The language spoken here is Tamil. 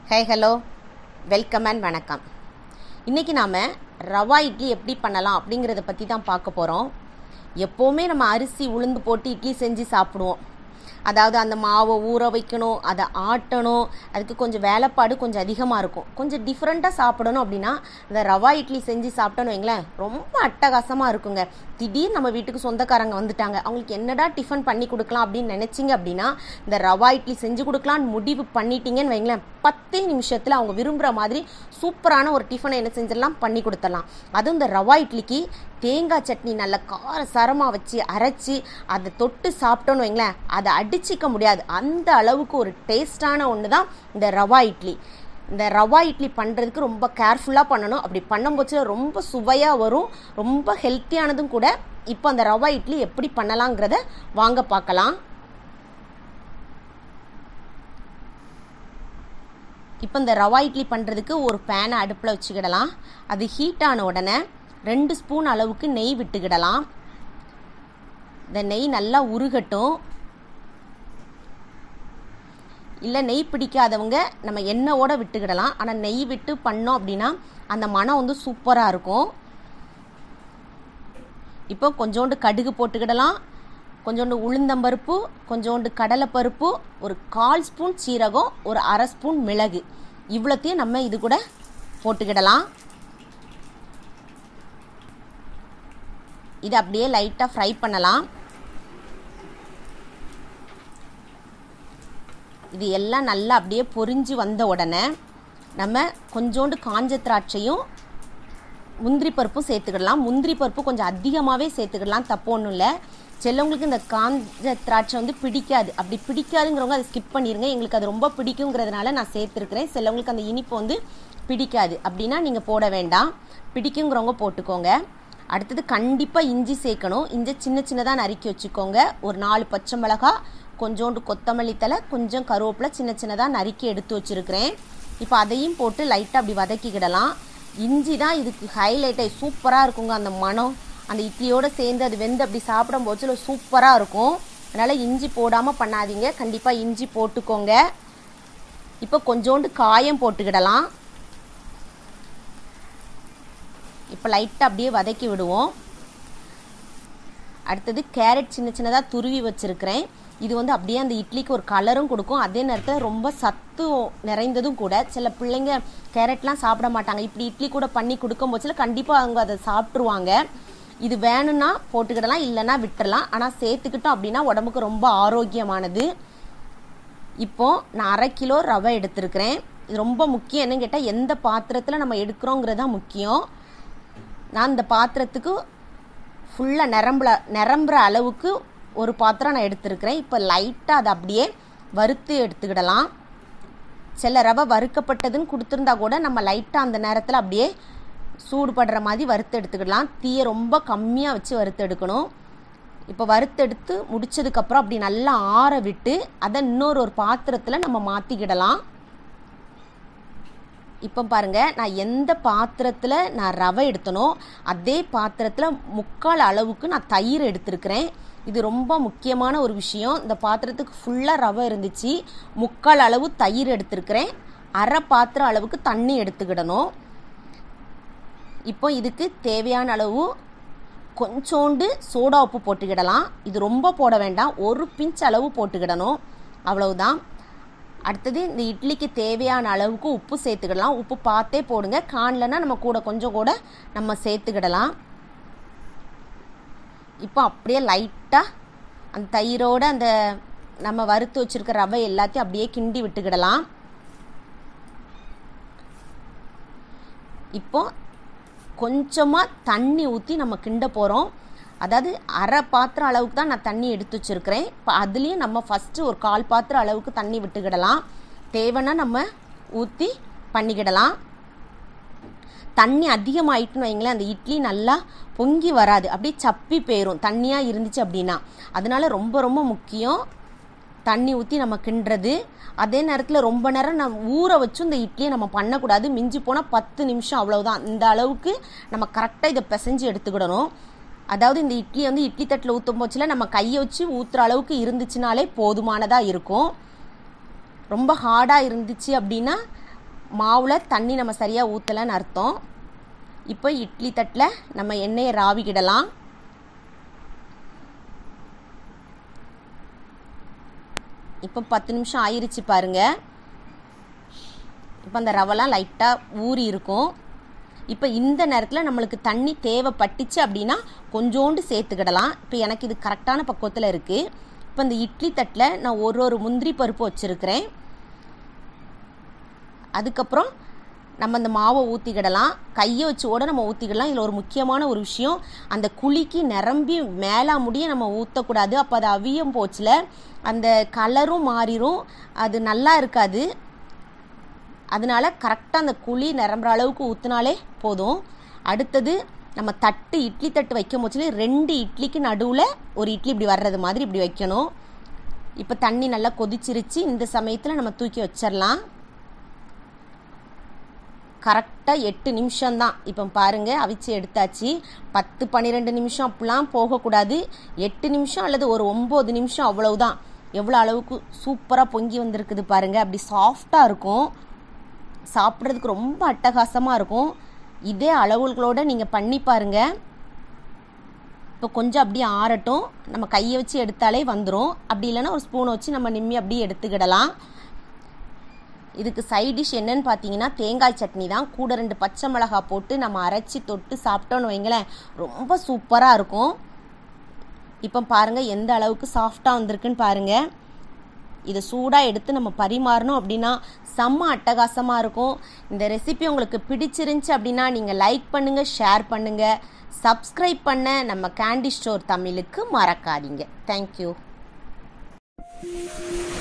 ஹே ஹலோ வெல்கம் அண்ட் வணக்கம் இன்றைக்கி நாம் ரவா இட்லி எப்படி பண்ணலாம் அப்படிங்கிறத பற்றி தான் பார்க்க போகிறோம் எப்போவுமே நம்ம அரிசி உளுந்து போட்டு இட்லி செஞ்சு சாப்பிடுவோம் அதாவது அந்த மாவை ஊற வைக்கணும் அதை ஆட்டணும் அதுக்கு கொஞ்சம் வேலைப்பாடு கொஞ்சம் அதிகமாக இருக்கும் கொஞ்சம் டிஃப்ரெண்ட்டாக சாப்பிடணும் அப்படின்னா இந்த ரவா இட்லி செஞ்சு சாப்பிட்டோன்னு வைங்களேன் ரொம்ப அட்டகாசமாக இருக்குங்க திடீர் நம்ம வீட்டுக்கு சொந்தக்காரங்க வந்துட்டாங்க அவங்களுக்கு என்னடா டிஃபன் பண்ணி கொடுக்கலாம் அப்படின்னு நினச்சிங்க அப்படின்னா இந்த ரவா இட்லி செஞ்சு கொடுக்கலான்னு முடிவு பண்ணிட்டீங்கன்னு வைங்களேன் பத்தே நிமிஷத்தில் அவங்க விரும்புகிற மாதிரி சூப்பரான ஒரு டிஃபனை என்ன செஞ்சிடலாம் பண்ணி கொடுத்துடலாம் அதுவும் இந்த ரவா இட்லிக்கு தேங்காய் சட்னி நல்ல கார சரமாக வச்சு அரைச்சி அதை தொட்டு சாப்பிட்டோன்னு வைங்களேன் அதை அடிச்சிக்க முடியாது அந்த அளவுக்கு ஒரு டேஸ்டான ஒன்று தான் இந்த ரவா இட்லி இந்த ரவா இட்லி பண்ணுறதுக்கு ரொம்ப கேர்ஃபுல்லாக பண்ணணும் அப்படி பண்ணும்போது ரொம்ப சுவையாக வரும் ரொம்ப ஹெல்த்தியானதும் கூட இப்போ அந்த ரவா இட்லி எப்படி பண்ணலாங்கிறத வாங்க பார்க்கலாம் இப்போ இந்த ரவா இட்லி பண்ணுறதுக்கு ஒரு பேனை அடுப்பில் வச்சுக்கிடலாம் அது ஹீட் ஆன உடனே ரெண்டு ஸ்பூன் அளவுக்கு நெய் விட்டுக்கிடலாம் இந்த நெய் நல்லா உருகட்டும் இல்லை நெய் பிடிக்காதவங்க நம்ம எண்ணெயோட விட்டுக்கிடலாம் ஆனால் நெய் விட்டு பண்ணோம் அப்படின்னா அந்த மனம் வந்து சூப்பராக இருக்கும் இப்போ கொஞ்சோண்டு கடுகு போட்டுக்கிடலாம் கொஞ்சோண்டு உளுந்தம்பருப்பு கொஞ்சோண்டு கடலைப்பருப்பு ஒரு கால் ஸ்பூன் சீரகம் ஒரு அரை ஸ்பூன் மிளகு இவ்வளோத்தையும் நம்ம இது கூட போட்டுக்கிடலாம் இது அப்படியே லைட்டாக ஃப்ரை பண்ணலாம் இது எல்லாம் நல்லா அப்படியே பொரிஞ்சு வந்த உடனே நம்ம கொஞ்சோண்டு காஞ்ச திராட்சையும் முந்திரி பருப்பும் சேர்த்துக்கிடலாம் முந்திரி பருப்பு கொஞ்சம் அதிகமாகவே சேர்த்துக்கிடலாம் தப்பு ஒன்றும் இல்லை சிலவங்களுக்கு இந்த காஞ்ச திராட்சை வந்து பிடிக்காது அப்படி பிடிக்காதுங்கிறவங்க அதை ஸ்கிப் பண்ணிடுங்க எங்களுக்கு அது ரொம்ப பிடிக்குங்கிறதுனால நான் சேர்த்துருக்குறேன் சிலவங்களுக்கு அந்த இனிப்பு வந்து பிடிக்காது அப்படின்னா நீங்கள் போட வேண்டாம் பிடிக்குங்கிறவங்க போட்டுக்கோங்க அடுத்தது கண்டிப்பாக இஞ்சி சேர்க்கணும் இஞ்சி சின்ன சின்னதாக நறுக்கி வச்சுக்கோங்க ஒரு நாலு பச்சை மிளகா கொஞ்சோண்டு கொத்தமல்லி தலை கொஞ்சம் கருவேப்பிலை சின்ன சின்னதாக நறுக்கி எடுத்து வச்சுருக்கிறேன் இப்போ அதையும் போட்டு லைட்டாக அப்படி வதக்கிக்கிடலாம் இஞ்சி தான் இதுக்கு ஹைலைட்டை சூப்பராக இருக்குங்க அந்த மனம் அந்த இட்லியோடு சேர்ந்து அது வெந்து அப்படி சாப்பிடும் போச்சுல சூப்பராக இருக்கும் அதனால் இஞ்சி போடாமல் பண்ணாதீங்க கண்டிப்பாக இஞ்சி போட்டுக்கோங்க இப்போ கொஞ்சோண்டு காயம் போட்டுக்கிடலாம் இப்போ லைட்டாக அப்படியே வதக்கி விடுவோம் அடுத்தது கேரட் சின்ன சின்னதாக துருவி வச்சுருக்கிறேன் இது வந்து அப்படியே அந்த இட்லிக்கு ஒரு கலரும் கொடுக்கும் அதே நேரத்தில் ரொம்ப சத்து நிறைந்ததும் கூட சில பிள்ளைங்க கேரட்லாம் சாப்பிட மாட்டாங்க இப்படி இட்லி கூட பண்ணி கொடுக்கும் போச்சில் கண்டிப்பாக அவங்க அதை சாப்பிட்ருவாங்க இது வேணும்னா போட்டுக்கிடலாம் இல்லைன்னா விட்டுறலாம் ஆனால் சேர்த்துக்கிட்டோம் அப்படின்னா உடம்புக்கு ரொம்ப ஆரோக்கியமானது இப்போது நான் அரை கிலோ ரவை எடுத்திருக்கிறேன் இது ரொம்ப முக்கியம் என்னன்னு கேட்டால் எந்த பாத்திரத்தில் நம்ம எடுக்கிறோங்கிறது தான் முக்கியம் நான் இந்த பாத்திரத்துக்கு ஃபுல்லாக நிரம்புல நிரம்புற அளவுக்கு ஒரு பாத்திரம் நான் எடுத்திருக்கிறேன் இப்போ லைட்டாக அதை அப்படியே வறுத்து எடுத்துக்கிடலாம் சில ரவை வறுக்கப்பட்டதுன்னு கொடுத்துருந்தா கூட நம்ம லைட்டாக அந்த நேரத்தில் அப்படியே சூடுபடுற மாதிரி வறுத்து எடுத்துக்கிடலாம் தீயை ரொம்ப கம்மியாக வச்சு வறுத்து எடுக்கணும் இப்போ வறுத்தெடுத்து முடிச்சதுக்கப்புறம் அப்படி நல்லா ஆற விட்டு அதை இன்னொரு ஒரு பாத்திரத்தில் நம்ம மாற்றிக்கிடலாம் இப்போ பாருங்க நான் எந்த பாத்திரத்தில் நான் ரவை எடுத்தனோ அதே பாத்திரத்தில் முக்கால் அளவுக்கு நான் தயிர் எடுத்திருக்கிறேன் இது ரொம்ப முக்கியமான ஒரு விஷயம் இந்த பாத்திரத்துக்கு ஃபுல்லாக ரவை இருந்துச்சு முக்கால் அளவு தயிர் எடுத்திருக்கிறேன் அரை பாத்திரம் அளவுக்கு தண்ணி எடுத்துக்கிடணும் இப்போ இதுக்கு தேவையான அளவு கொஞ்சோண்டு சோடா உப்பு போட்டுக்கிடலாம் இது ரொம்ப போட வேண்டாம் ஒரு பிஞ்ச் அளவு போட்டுக்கிடணும் அவ்வளவுதான் அடுத்தது இந்த இட்லிக்கு தேவையான அளவுக்கு உப்பு சேர்த்துக்கிடலாம் உப்பு பார்த்தே போடுங்க காணலன்னா நம்ம கூட கொஞ்சம் கூட நம்ம சேர்த்துக்கிடலாம் இப்போ அப்படியே லைட்டாக அந்த தயிரோட அந்த நம்ம வறுத்து வச்சுருக்க ரவை எல்லாத்தையும் அப்படியே கிண்டி விட்டுக்கிடலாம் இப்போ கொஞ்சமாக தண்ணி ஊற்றி நம்ம கிண்ட போகிறோம் அதாவது அரை பாத்திரம் அளவுக்கு தான் நான் தண்ணி எடுத்து வச்சுருக்கிறேன் இப்போ அதுலேயும் நம்ம ஃபஸ்ட்டு ஒரு கால் பாத்திரம் அளவுக்கு தண்ணி விட்டுக்கிடலாம் தேவைன்னா நம்ம ஊற்றி பண்ணிக்கிடலாம் தண்ணி அதிகமாயிட்டுன்னு வைங்களேன் அந்த இட்லி நல்லா பொங்கி வராது அப்படியே சப்பி போயிடும் தண்ணியாக இருந்துச்சு அப்படின்னா அதனால ரொம்ப ரொம்ப முக்கியம் தண்ணி ஊற்றி நம்ம கிண்டுறது அதே நேரத்தில் ரொம்ப நேரம் நம்ம ஊற வச்சும் இந்த இட்லியை நம்ம பண்ணக்கூடாது மிஞ்சி போனால் பத்து நிமிஷம் அவ்வளவுதான் இந்த அளவுக்கு நம்ம கரெக்டாக இதை பிசைஞ்சு எடுத்துக்கிடணும் அதாவது இந்த இட்லியை வந்து இட்லி தட்டில் ஊற்றும் போச்சுல நம்ம கையை வச்சு ஊற்றுற அளவுக்கு இருந்துச்சுனாலே போதுமானதாக இருக்கும் ரொம்ப ஹார்டாக இருந்துச்சு அப்படின்னா மாவில் தண்ணி நம்ம சரியாக ஊற்றலைன்னு அர்த்தம் இப்போ இட்லி தட்டில் நம்ம எண்ணெயை ராவிக்கிடலாம் இப்போ பத்து நிமிஷம் ஆயிருச்சு பாருங்க இப்போ அந்த ரவெல்லாம் லைட்டாக ஊறி இருக்கும் இப்போ இந்த நேரத்தில் நம்மளுக்கு தண்ணி தேவைப்பட்டுச்சு அப்படின்னா கொஞ்சோண்டு சேர்த்துக்கிடலாம் இப்போ எனக்கு இது கரெக்டான பக்குவத்தில் இருக்குது இப்போ இந்த இட்லி தட்டில் நான் ஒரு ஒரு முந்திரி பருப்பு வச்சுருக்கிறேன் அதுக்கப்புறம் நம்ம அந்த மாவை ஊற்றிக்கிடலாம் கையை வச்சு கூட நம்ம ஊற்றிக்கிடலாம் இதில் ஒரு முக்கியமான ஒரு விஷயம் அந்த குழிக்கு நிரம்பி மேலா முடிய நம்ம ஊற்றக்கூடாது அப்போ அது அவியம் போச்சில் அந்த கலரும் மாறிடும் அது நல்லா இருக்காது அதனால கரெக்டாக அந்த குழி நிரம்புற அளவுக்கு ஊற்றினாலே போதும் அடுத்தது நம்ம தட்டு இட்லி தட்டு வைக்கும் போச்சுல ரெண்டு இட்லிக்கு நடுவில் ஒரு இட்லி இப்படி வர்றது மாதிரி இப்படி வைக்கணும் இப்போ தண்ணி நல்லா கொதிச்சிருச்சு இந்த சமயத்தில் நம்ம தூக்கி வச்சிடலாம் கரெக்டாக எட்டு நிமிஷம்தான் இப்போ பாருங்கள் அவிச்சு எடுத்தாச்சு பத்து பன்னிரெண்டு நிமிஷம் அப்படிலாம் போகக்கூடாது எட்டு நிமிஷம் அல்லது ஒரு ஒம்பது நிமிஷம் அவ்வளவுதான் எவ்வளோ அளவுக்கு சூப்பராக பொங்கி வந்திருக்குது பாருங்கள் அப்படி சாஃப்டாக இருக்கும் சாப்பிட்றதுக்கு ரொம்ப அட்டகாசமாக இருக்கும் இதே அளவுகளோட நீங்கள் பண்ணி பாருங்கள் இப்போ கொஞ்சம் அப்படியே ஆறட்டும் நம்ம கையை வச்சு எடுத்தாலே வந்துடும் அப்படி இல்லைன்னா ஒரு ஸ்பூனை வச்சு நம்ம நிம்மி அப்படியே எடுத்துக்கிடலாம் இதுக்கு சைட் டிஷ் என்னன்னு பார்த்தீங்கன்னா தேங்காய் சட்னி தான் கூட ரெண்டு பச்சை மிளகா போட்டு நம்ம அரைச்சி தொட்டு சாப்பிட்டோன்னு வைங்களேன் ரொம்ப சூப்பராக இருக்கும் இப்போ பாருங்கள் எந்த அளவுக்கு சாஃப்டாக வந்திருக்குன்னு பாருங்கள் இதை சூடாக எடுத்து நம்ம பரிமாறணும் அப்படின்னா செம்ம அட்டகாசமாக இருக்கும் இந்த ரெசிபி உங்களுக்கு பிடிச்சிருந்துச்சு அப்படின்னா நீங்கள் லைக் பண்ணுங்கள் ஷேர் பண்ணுங்கள் சப்ஸ்கிரைப் பண்ண நம்ம கேண்டி ஸ்டோர் தமிழுக்கு மறக்காதீங்க தேங்க்யூ